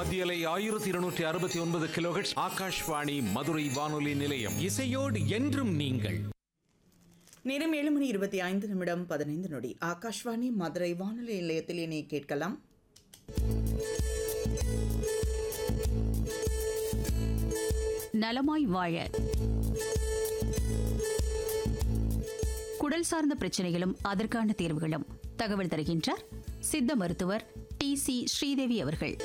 மத்தியலை ஆயிரத்தி இருநூற்றி அறுபத்தி ஒன்பது கிலோஹெட்ஸ் ஆகாஷ்வாணி மதுரை வானொலி நிலையம் இசையோடு என்றும் நீங்கள் நேரம் ஏழு மணி இருபத்தி ஐந்து நிமிடம் பதினைந்து நொடி ஆகாஷ்வாணி மதுரை வானொலி நிலையத்தில் இனி கேட்கலாம் நலமாய் வாழ குடல் சார்ந்த பிரச்சனைகளும் அதற்கான தீர்வுகளும் தகவல் தருகின்றார் சித்த மருத்துவர் டி சி ஸ்ரீதேவி அவர்கள்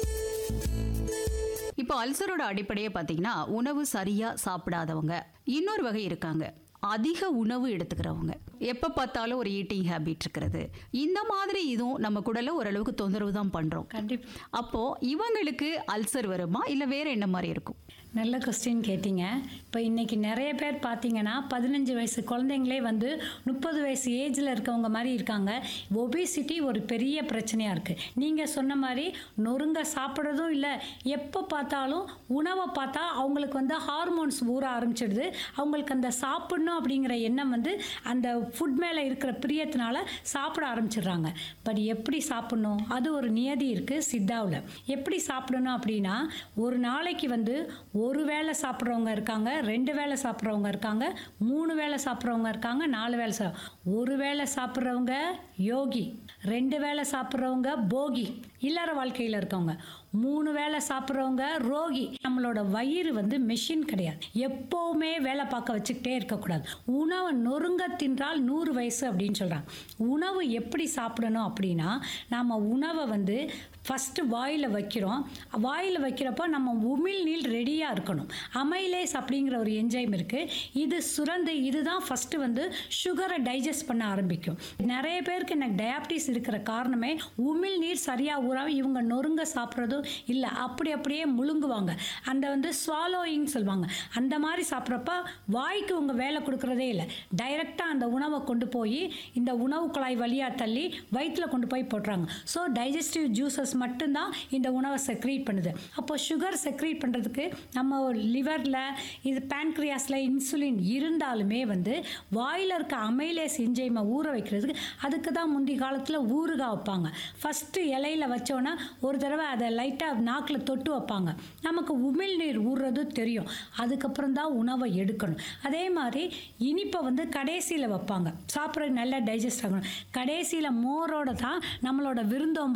இப்போ அல்சரோட அடிப்படையை பார்த்தீங்கன்னா உணவு சரியா சாப்பிடாதவங்க இன்னொரு வகை இருக்காங்க அதிக உணவு எடுத்துக்கிறவங்க எப்போ பார்த்தாலும் ஒரு ஈட்டிங் ஹேபிட் இருக்கிறது இந்த மாதிரி இதுவும் நம்ம குடலை ஓரளவுக்கு தொந்தரவு தான் பண்ணுறோம் கண்டிப்பா அப்போ இவங்களுக்கு அல்சர் வருமா இல்லை வேற என்ன மாதிரி இருக்கும் நல்ல கொஸ்டின் கேட்டிங்க இப்போ இன்னைக்கு நிறைய பேர் பார்த்தீங்கன்னா பதினஞ்சு வயசு குழந்தைங்களே வந்து முப்பது வயசு ஏஜில் இருக்கவங்க மாதிரி இருக்காங்க ஒபிசிட்டி ஒரு பெரிய பிரச்சனையாக இருக்குது நீங்கள் சொன்ன மாதிரி நொறுங்க சாப்பிட்றதும் இல்லை எப்போ பார்த்தாலும் உணவை பார்த்தா அவங்களுக்கு வந்து ஹார்மோன்ஸ் ஊற ஆரம்பிச்சிடுது அவங்களுக்கு அந்த சாப்பிடணும் அப்படிங்கிற எண்ணம் வந்து அந்த ஃபுட் மேலே இருக்கிற பிரியத்தினால சாப்பிட ஆரம்பிச்சிடுறாங்க பட் எப்படி சாப்பிடணும் அது ஒரு நியதி இருக்குது சித்தாவில் எப்படி சாப்பிடணும் அப்படின்னா ஒரு நாளைக்கு வந்து ஒரு வேளை சாப்பிட்றவங்க இருக்காங்க ரெண்டு வேளை சாப்பிட்றவங்க இருக்காங்க மூணு வேளை சாப்பிட்றவங்க இருக்காங்க நாலு வேளை சாப் ஒரு வேளை சாப்பிட்றவங்க யோகி ரெண்டு வேளை சாப்பிட்றவங்க போகி இல்லற வாழ்க்கையில் இருக்கவங்க மூணு வேளை சாப்பிட்றவங்க ரோகி நம்மளோட வயிறு வந்து மெஷின் கிடையாது எப்போவுமே வேலை பார்க்க வச்சுக்கிட்டே இருக்கக்கூடாது உணவை நொறுங்க தின்றால் நூறு வயசு அப்படின்னு சொல்கிறாங்க உணவு எப்படி சாப்பிடணும் அப்படின்னா நம்ம உணவை வந்து ஃபஸ்ட்டு வாயில் வைக்கிறோம் வாயில் வைக்கிறப்போ நம்ம உமிழ்நீர் ரெடியாக இருக்கணும் அமைலேஸ் அப்படிங்கிற ஒரு என்ஜைம் இருக்குது இது சுரந்து இதுதான் ஃபஸ்ட்டு வந்து சுகரை டைஜஸ்ட் பண்ண ஆரம்பிக்கும் நிறைய பேருக்கு எனக்கு டயாபிட்டிஸ் இருக்கிற காரணமே உமிழ்நீர் சரியாக ஊறாம இவங்க நொறுங்க சாப்பிட்றதும் இல்லை அப்படி அப்படியே முழுங்குவாங்க அந்த வந்து ஸ்வாலோயிங் சொல்லுவாங்க அந்த மாதிரி சாப்பிட்றப்ப வாய்க்கு உங்க வேலை கொடுக்குறதே இல்லை டைரெக்டாக அந்த உணவை கொண்டு போய் இந்த உணவு குழாய் வழியாக தள்ளி வயிற்றில் கொண்டு போய் போட்டுறாங்க ஸோ டைஜஸ்டிவ் ஜூசஸ் மட்டும்தான் இந்த உணவை செக்ரீட் பண்ணுது அப்போ சுகர் செக்ரீட் பண்ணுறதுக்கு நம்ம லிவரில் இது பேன்க்ரியாஸில் இன்சுலின் இருந்தாலுமே வந்து வாயில் இருக்க அமைலேஸ் என்ஜைமை ஊற வைக்கிறதுக்கு அதுக்கு தான் முந்தி காலத்தில் ஊறுகாய் வைப்பாங்க ஃபஸ்ட்டு இலையில வச்சோன்னா ஒரு தடவை அதை லைட்டாக நாக்கில் தொட்டு வைப்பாங்க நமக்கு உமிழ்நீர் ஊறுறது தெரியும் அதுக்கப்புறம் தான் உணவை எடுக்கணும் அதே மாதிரி இனிப்பை வந்து கடைசியில் வைப்பாங்க சாப்பிட்றது நல்லா டைஜஸ்ட் ஆகணும் கடைசியில் மோரோட தான் நம்மளோட விருந்தோம்பல்